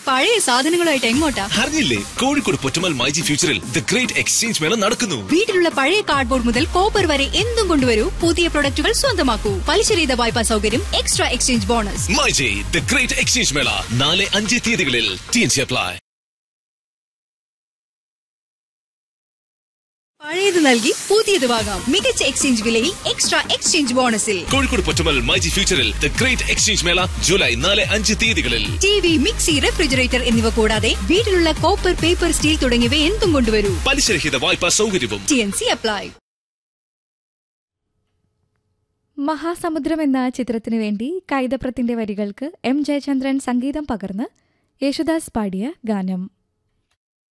പഴയ സാധനങ്ങളുമായിട്ട് എങ്ങോട്ടാ അറിഞ്ഞില്ലേ കോഴിക്കോട് പൊറ്റമൽ മൈജി ഫ്യൂച്ചറിൽ ദ ഗ്രേറ്റ് എക്സ്ചേഞ്ച് മേള നടക്കുന്നു വീട്ടിലുള്ള പഴയ കാർഡ്ബോർഡ് മുതൽ കോപ്പർ വരെ എന്തും കൊണ്ടുവരൂ പുതിയ പ്രൊഡക്റ്റുകൾ സ്വന്തമാക്കൂ പലിശരഹിത വായ്പാ സൗകര്യം extra exchange bonus myG the great exchange മേള നാല് അഞ്ച് തീയതികളിൽ ടി എൻ സി അപ്ലൈ പഴയത് നൽകി പുതിയത് വാങ്ങാം മികച്ച എക്സ്ചേഞ്ച് വിലയിൽ എക്സ്ട്രാ എക്സ്ചേഞ്ച് ബോണസിൽ കോഴിക്കോട് പൊറ്റമൽ മൈജി ഫ്യൂച്ചറിൽ ദ ഗ്രേറ്റ് എക്സ്ചേഞ്ച് മേള ജൂലൈ നാല് അഞ്ച് തീയതികളിൽ ടി വി മിക്സി റെഫ്രിജറേറ്റർ എന്നിവ കൂടാതെ വീട്ടിലുള്ള കോപ്പർ പേപ്പർ സ്റ്റീൽ തുടങ്ങിയവ എന്തും കൊണ്ടുവരൂ പലിശരഹിത വായ്പാ സൗകര്യവും T N C apply Mahasamudram എന്ന ചിത്രത്തിനു വേണ്ടി കൈതപ്രത്തിന്റെ വരികൾക്ക് എം ജയചന്ദ്രൻ സംഗീതം പകർന്ന് യേശുദാസ് പാടിയ ഗാനം